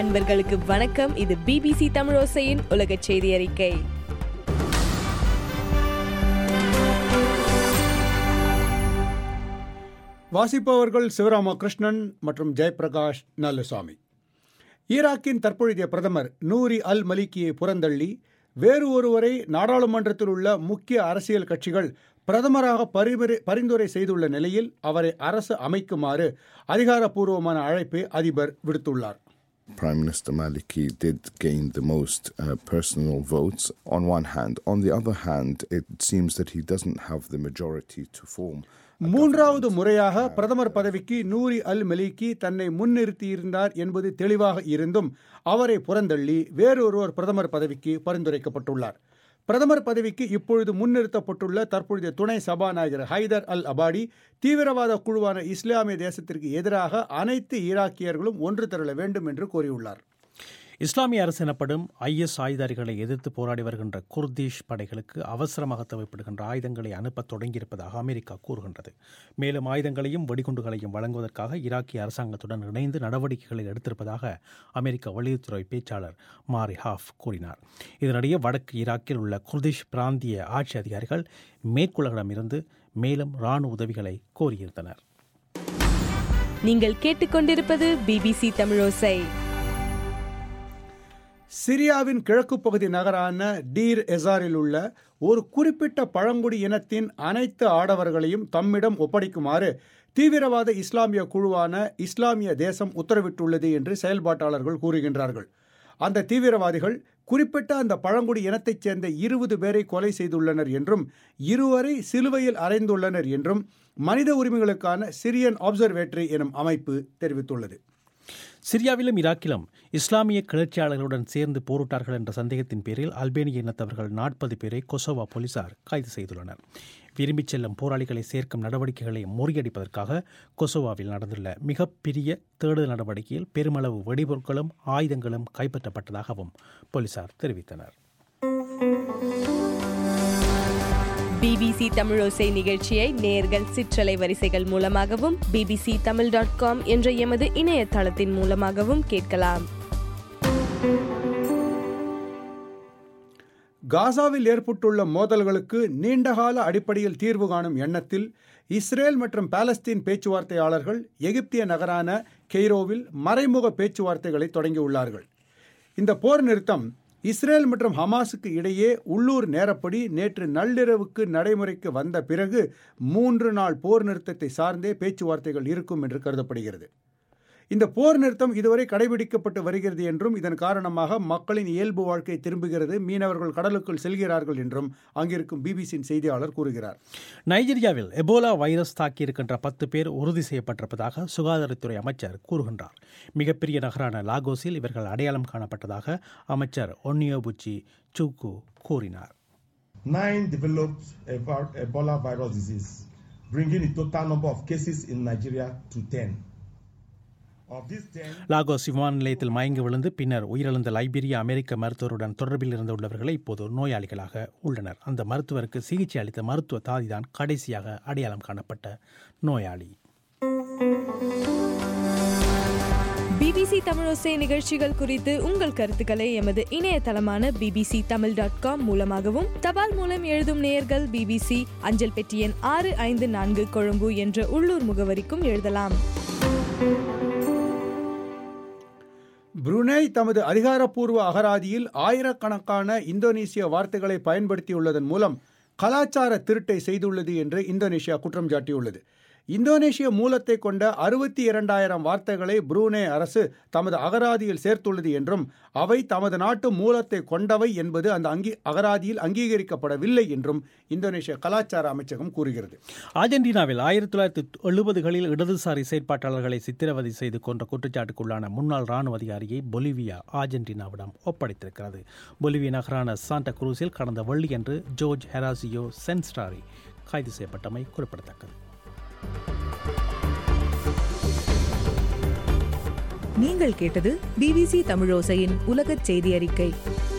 அன்பர்களுக்கு வணக்கம் இது பிபிசி தமிழோசையின் உலக செய்தி அறிக்கை வாசிப்பவர்கள் சிவராமகிருஷ்ணன் மற்றும் ஜெயபிரகாஷ் நல்லசாமி ஈராக்கின் தற்பொழுதைய பிரதமர் நூரி அல் மலிக்கியை புறந்தள்ளி வேறு ஒருவரை நாடாளுமன்றத்தில் உள்ள முக்கிய அரசியல் கட்சிகள் பிரதமராக பரிமுறை பரிந்துரை செய்துள்ள நிலையில் அவரை அரசு அமைக்குமாறு அதிகாரப்பூர்வமான அழைப்பை அதிபர் விடுத்துள்ளார் Prime Minister Maliki did gain the most uh, personal votes on one hand. On the other hand, it seems that he doesn't have the majority to form. a மூன்றாவது முறையாக பிரதமர் பதவிக்கு நூரி அல் மலிக்கி தன்னை முன்னிறுத்தியிருந்தார் என்பது தெளிவாக இருந்தும் அவரை புறந்தள்ளி வேறொருவர் பிரதமர் பதவிக்கு பரிந்துரைக்கப்பட்டுள்ளார் பிரதமர் பதவிக்கு இப்பொழுது முன்னிறுத்தப்பட்டுள்ள தற்பொழுதைய துணை சபாநாயகர் ஹைதர் அல் அபாடி தீவிரவாத குழுவான இஸ்லாமிய தேசத்திற்கு எதிராக அனைத்து ஈராக்கியர்களும் ஒன்று திரள வேண்டும் என்று கூறியுள்ளார் இஸ்லாமிய அரசு எனப்படும் ஐஎஸ் ஆயுதாரிகளை எதிர்த்து போராடி வருகின்ற குர்திஷ் படைகளுக்கு அவசரமாக தேவைப்படுகின்ற ஆயுதங்களை அனுப்ப தொடங்கியிருப்பதாக அமெரிக்கா கூறுகின்றது மேலும் ஆயுதங்களையும் வெடிகுண்டுகளையும் வழங்குவதற்காக ஈராக்கிய அரசாங்கத்துடன் இணைந்து நடவடிக்கைகளை எடுத்திருப்பதாக அமெரிக்க வெளியுறவுத்துறை பேச்சாளர் மாரி ஹாஃப் கூறினார் இதனிடையே வடக்கு ஈராக்கில் உள்ள குர்திஷ் பிராந்திய ஆட்சி அதிகாரிகள் மேற்குலகிடமிருந்து மேலும் இராணுவ உதவிகளை கோரியிருந்தனர் நீங்கள் கேட்டுக்கொண்டிருப்பது பிபிசி தமிழோசை சிரியாவின் கிழக்கு பகுதி நகரான டீர் எசாரில் உள்ள ஒரு குறிப்பிட்ட பழங்குடி இனத்தின் அனைத்து ஆடவர்களையும் தம்மிடம் ஒப்படைக்குமாறு தீவிரவாத இஸ்லாமிய குழுவான இஸ்லாமிய தேசம் உத்தரவிட்டுள்ளது என்று செயல்பாட்டாளர்கள் கூறுகின்றார்கள் அந்த தீவிரவாதிகள் குறிப்பிட்ட அந்த பழங்குடி இனத்தைச் சேர்ந்த இருபது பேரை கொலை செய்துள்ளனர் என்றும் இருவரை சிலுவையில் அறைந்துள்ளனர் என்றும் மனித உரிமைகளுக்கான சிரியன் ஆப்சர்வேட்டரி எனும் அமைப்பு தெரிவித்துள்ளது சிரியாவிலும் ஈராக்கிலும் இஸ்லாமிய கிளர்ச்சியாளர்களுடன் சேர்ந்து போரிட்டார்கள் என்ற சந்தேகத்தின் பேரில் அல்பேனிய இனத்தவர்கள் நாற்பது பேரை கொசோவா போலீசார் கைது செய்துள்ளனர் விரும்பிச் செல்லும் போராளிகளை சேர்க்கும் நடவடிக்கைகளை முறியடிப்பதற்காக கொசோவாவில் நடந்துள்ள மிகப்பெரிய தேடுதல் நடவடிக்கையில் பெருமளவு வெடிபொருட்களும் ஆயுதங்களும் கைப்பற்றப்பட்டதாகவும் போலீசார் தெரிவித்தனர் பிபிசி தமிழோசை நிகழ்ச்சியை நேர்கள் சிற்றலை வரிசைகள் மூலமாகவும் பிபிசி தமிழ் டாட் காம் என்ற எமது இணையதளத்தின் மூலமாகவும் கேட்கலாம் காசாவில் ஏற்பட்டுள்ள மோதல்களுக்கு நீண்டகால அடிப்படையில் தீர்வு காணும் எண்ணத்தில் இஸ்ரேல் மற்றும் பாலஸ்தீன் பேச்சுவார்த்தையாளர்கள் எகிப்திய நகரான கெய்ரோவில் மறைமுக பேச்சுவார்த்தைகளை தொடங்கியுள்ளார்கள் இந்த போர் நிறுத்தம் இஸ்ரேல் மற்றும் ஹமாஸுக்கு இடையே உள்ளூர் நேரப்படி நேற்று நள்ளிரவுக்கு நடைமுறைக்கு வந்த பிறகு மூன்று நாள் போர் நிறுத்தத்தை சார்ந்தே பேச்சுவார்த்தைகள் இருக்கும் என்று கருதப்படுகிறது இந்த போர் நிறுத்தம் இதுவரை கடைபிடிக்கப்பட்டு வருகிறது என்றும் இதன் காரணமாக மக்களின் இயல்பு வாழ்க்கை திரும்புகிறது மீனவர்கள் கடலுக்குள் செல்கிறார்கள் என்றும் அங்கிருக்கும் பிபிசியின் செய்தியாளர் கூறுகிறார் நைஜீரியாவில் எபோலா வைரஸ் தாக்கியிருக்கின்ற பத்து பேர் உறுதி செய்யப்பட்டிருப்பதாக சுகாதாரத்துறை அமைச்சர் கூறுகின்றார் மிகப்பெரிய நகரான லாகோஸில் இவர்கள் அடையாளம் காணப்பட்டதாக அமைச்சர் ஒன்னியோபுச்சி சூக்கு கூறினார் Nine developed Ebo- Ebola virus disease, bringing the total number of cases in Nigeria to 10. Of these 10, Lagos விமான நிலையத்தில் மயங்கி விழுந்து பின்னர் உயிரிழந்த லைபீரிய அமெரிக்க மருத்துவருடன் தொடர்பில் இருந்துள்ளவர்களை இப்போது நோயாளிகளாக உள்ளனர் அந்த மருத்துவருக்கு சிகிச்சை அளித்த மருத்துவ தாதிதான் கடைசியாக அடையாளம் காணப்பட்ட நோயாளி பிபிசி தமிழோசை நிகழ்ச்சிகள் குறித்து உங்கள் கருத்துக்களை எமது இணையதளமான பிபிசி தமிழ் டாட் காம் மூலமாகவும் தபால் மூலம் எழுதும் நேயர்கள் பிபிசி அஞ்சல் பெட்டி எண் ஆறு ஐந்து நான்கு கொழும்பு என்ற உள்ளூர் முகவரிக்கும் எழுதலாம் புருனேய் தமது அதிகாரப்பூர்வ அகராதியில் ஆயிரக்கணக்கான இந்தோனேசிய வார்த்தைகளை பயன்படுத்தியுள்ளதன் மூலம் கலாச்சார திருட்டை செய்துள்ளது என்று இந்தோனேஷியா குற்றம் சாட்டியுள்ளது இந்தோனேஷிய மூலத்தை கொண்ட அறுபத்தி இரண்டாயிரம் வார்த்தைகளை புரூனே அரசு தமது அகராதியில் சேர்த்துள்ளது என்றும் அவை தமது நாட்டு மூலத்தை கொண்டவை என்பது அந்த அங்கி அகராதியில் அங்கீகரிக்கப்படவில்லை என்றும் இந்தோனேஷிய கலாச்சார அமைச்சகம் கூறுகிறது அர்ஜென்டினாவில் ஆயிரத்தி தொள்ளாயிரத்தி எழுபதுகளில் இடதுசாரி செயற்பாட்டாளர்களை சித்திரவதை செய்து கொன்ற குற்றச்சாட்டுக்குள்ளான முன்னாள் ராணுவ அதிகாரியை பொலிவியா அர்ஜென்டினாவிடம் ஒப்படைத்திருக்கிறது பொலிவியா நகரான சாண்டா குரூஸில் கடந்த வெள்ளியன்று ஜோர்ஜ் ஹெராசியோ சென்ஸ்டாரி கைது செய்யப்பட்டமை குறிப்பிடத்தக்கது நீங்கள் கேட்டது பிபிசி தமிழோசையின் உலகச் செய்தி அறிக்கை